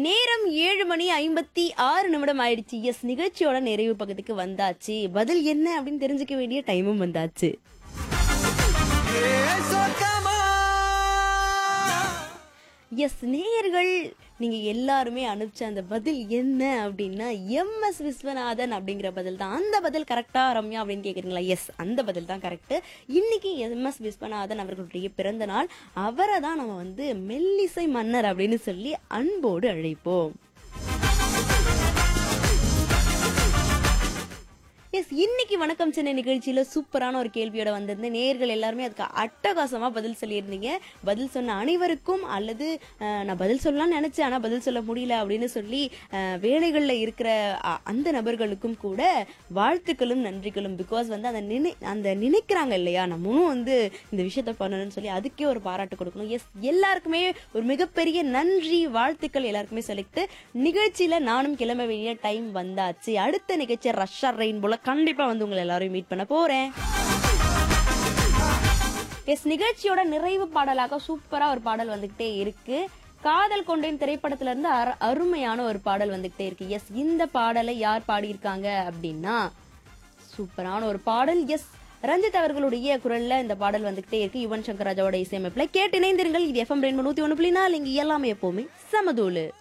நேரம் ஏழு மணி ஐம்பத்தி ஆறு நிமிடம் ஆயிடுச்சு எஸ் நிகழ்ச்சியோட நிறைவு பக்கத்துக்கு வந்தாச்சு பதில் என்ன அப்படின்னு தெரிஞ்சுக்க வேண்டிய டைமும் வந்தாச்சு எஸ் நேயர்கள் நீங்க எல்லாருமே அனுப்பிச்ச அந்த பதில் என்ன அப்படின்னா எம்எஸ் விஸ்வநாதன் அப்படிங்கிற பதில் தான் அந்த பதில் கரெக்டா ரம்யா அப்படின்னு கேக்குறீங்களா எஸ் அந்த பதில் தான் கரெக்ட் இன்னைக்கு எம்எஸ் விஸ்வநாதன் அவர்களுடைய பிறந்த நாள் அவரை தான் நம்ம வந்து மெல்லிசை மன்னர் அப்படின்னு சொல்லி அன்போடு அழைப்போம் எஸ் இன்னைக்கு வணக்கம் சென்னை நிகழ்ச்சியில சூப்பரான ஒரு கேள்வியோட வந்திருந்தேன் நேர்கள் எல்லாருமே அதுக்கு அட்டகாசமா பதில் சொல்லியிருந்தீங்க பதில் சொன்ன அனைவருக்கும் அல்லது அஹ், நான் பதில் சொல்லலாம்னு நினைச்சேன் ஆனா பதில் சொல்ல முடியல அப்படின்னு சொல்லி அஹ், வேலைகள்ல இருக்கிற அ- அந்த நபர்களுக்கும் கூட வாழ்த்துக்களும் நன்றிகளும் பிகாஸ் வந்து அந்த நினை அந்த நினைக்கிறாங்க இல்லையா நம்மளும் வந்து இந்த விஷயத்த பண்ணணும்னு சொல்லி அதுக்கே ஒரு பாராட்டு கொடுக்கணும் எஸ் எல்லாருக்குமே ஒரு மிகப்பெரிய நன்றி வாழ்த்துக்கள் எல்லாருக்குமே சொல்லிட்டு நிகழ்ச்சியில நானும் கிளம்ப வேண்டிய டைம் வந்தாச்சு அடுத்த நிகழ்ச்சி ரஷ்ஷா ரெயின் போல கண்டிப்பா வந்து உங்களை எல்லாரையும் மீட் பண்ண போறேன் எஸ் நிகழ்ச்சியோட நிறைவு பாடலாக சூப்பரா ஒரு பாடல் வந்துகிட்டே இருக்கு காதல் கொண்டேன் திரைப்படத்துல இருந்து அர- அருமையான ஒரு பாடல் வந்துகிட்டே இருக்கு எஸ் இந்த பாடலை யார் பாடியிருக்காங்க அப்படின்னா சூப்பரான ஒரு பாடல் எஸ் ரஞ்சித் அவர்களுடைய குரல்ல இந்த பாடல் வந்துகிட்டே இருக்கு யுவன் சங்கர் ராஜாவோட இசையமைப்புல கேட்டு இணைந்திருங்கள் இது எஃப்எம் ரெண்டு நூத்தி ஒண்ணு புள்ளி நாலு இங்க எல்லாமே எப்பவுமே சமதூளு